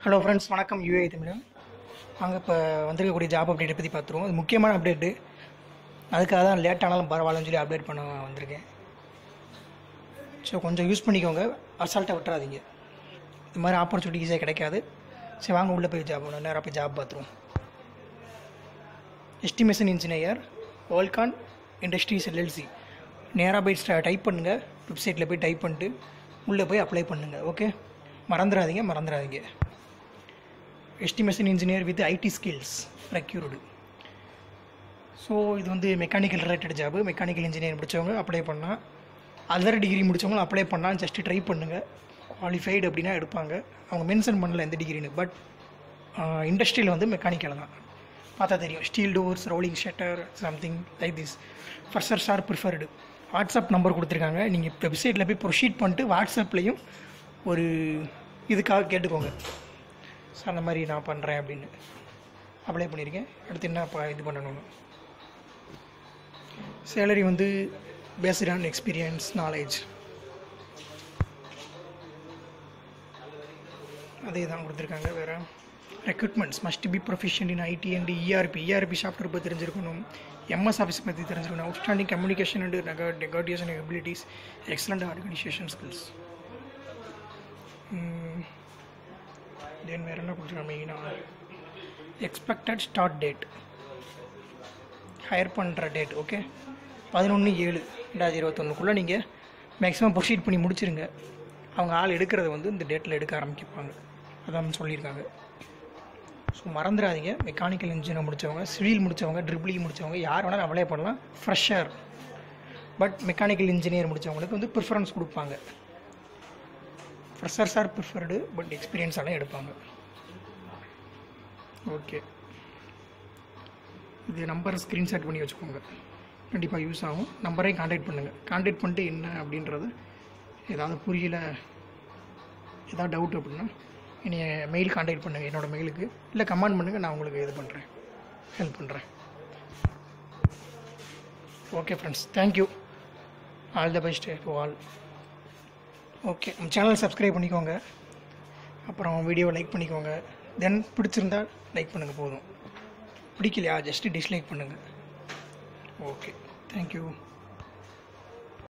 hello friends வணக்கம் UA தமிழன் வாங்க இப்போ வந்திருக்கக்கூடிய ஜாப் அப்டேட்டை பற்றி பார்த்துருவோம் அது முக்கியமான அப்டேட்டு அதுக்காக தான் லேட் ஆனாலும் பரவாயில்லன்னு சொல்லி அப்டேட் பண்ண வந்திருக்கேன் ஸோ கொஞ்சம் யூஸ் பண்ணிக்கோங்க அசால்ட்டாக விட்டுறாதீங்க இது மாதிரி ஆப்பர்ச்சுனிட்டி ஈஸியாக கிடைக்காது சரி வாங்க உள்ளே போய் ஜாப் நேராக போய் ஜாப் பார்த்துருவோம் estimation engineer Worlcon industries LLC நேராக போய் டைப் பண்ணுங்கள் வெப்சைட்டில் போய் டைப் பண்ணிட்டு உள்ளே போய் அப்ளை பண்ணுங்கள் ஓகே மறந்துடாதீங்க மறந்துடாதீங்க estimation engineer with IT skills procured so இது வந்து mechanical related job mechanical engineer முடித்தவங்க அப்ளை பண்ணால் அதர் டிகிரி முடித்தவங்களும் அப்ளை பண்ணால் ஜஸ்ட்டு ட்ரை பண்ணுங்கள் குவாலிஃபைடு அப்படின்னா எடுப்பாங்க அவங்க மென்ஷன் பண்ணல எந்த டிகிரின்னு பட் இண்டஸ்ட்ரியில் வந்து மெக்கானிக்கல் தான் பார்த்தா தெரியும் steel doors rolling shutter something like this freshers are preferred WhatsApp number கொடுத்துருக்காங்க நீங்கள் வெப்சைட்டில் போய் ப்ரொஷீட் பண்ணிட்டு வாட்ஸ்அப்லேயும் ஒரு இதுக்காக கேட்டுக்கோங்க சார் அந்த மாதிரி நான் பண்ணுறேன் அப்படின்னு அப்ளை பண்ணியிருக்கேன் அடுத்து என்ன இப்போ இது பண்ணணும் சேலரி வந்து பேஸ்ட் ஆன் எக்ஸ்பீரியன்ஸ் நாலேஜ் அதே தான் கொடுத்துருக்காங்க வேறு recruitments must be proficient in IT and ERP ERP software பற்றி தெரிஞ்சிருக்கணும் எம்எஸ் ஆஃபீஸ் பற்றி தெரிஞ்சிருக்கணும் outstanding communication and negotiation abilities excellent organisation skills then வேறு என்ன கொடுத்துருக்காங்க மெயினாக எக்ஸ்பெக்டட் ஸ்டார்ட் டேட் ஹையர் பண்ணுற டேட் ஓகே பதினொன்று ஏழு ரெண்டாயிரத்தி இருபத்தொன்னுக்குள்ளே நீங்கள் மேக்ஸிமம் ப்ரொசீட் பண்ணி முடிச்சிருங்க அவங்க ஆள் எடுக்கிறத வந்து இந்த டேட்டில் எடுக்க ஆரம்பிப்பாங்க அதான் சொல்லியிருக்காங்க ஸோ மறந்துடாதீங்க மெக்கானிக்கல் இன்ஜினியர் முடித்தவங்க சிவில் முடித்தவங்க ட்ரிபிளி முடித்தவங்க யார் வேணாலும் அப்ளை பண்ணலாம் ஃப்ரெஷர் பட் மெக்கானிக்கல் இன்ஜினியர் முடித்தவங்களுக்கு வந்து ப்ரிஃபரன்ஸ் கொடுப்பாங்க freshers are preferred but experience எல்லாம் எடுப்பாங்க ஓகே இது நம்பர் ஸ்க்ரீன்ஷாட் பண்ணி வச்சுக்கோங்க கண்டிப்பாக யூஸ் ஆகும் நம்பரையும் காண்டாக்ட் பண்ணுங்கள் காண்டாக்ட் பண்ணிட்டு என்ன அப்படின்றது ஏதாவது புரியல ஏதாவது டவுட் அப்படின்னா என்னைய மெயில் காண்டாக்ட் பண்ணுங்கள் என்னோடய மெயிலுக்கு இல்லை கமெண்ட் பண்ணுங்கள் நான் உங்களுக்கு இது பண்ணுறேன் ஹெல்ப் பண்ணுறேன் okay friends thank you all the best to all okay நம்ம சேனல் சப்ஸ்கிரைப் பண்ணிக்கோங்க அப்புறம் வீடியோ லைக் பண்ணிக்கோங்க தென் பிடிச்சிருந்தா லைக் பண்ணுங்கள் போதும் பிடிக்கலையா ஜஸ்ட்டு டிஸ்லைக் பண்ணுங்கள் ஓகே தேங்க்யூ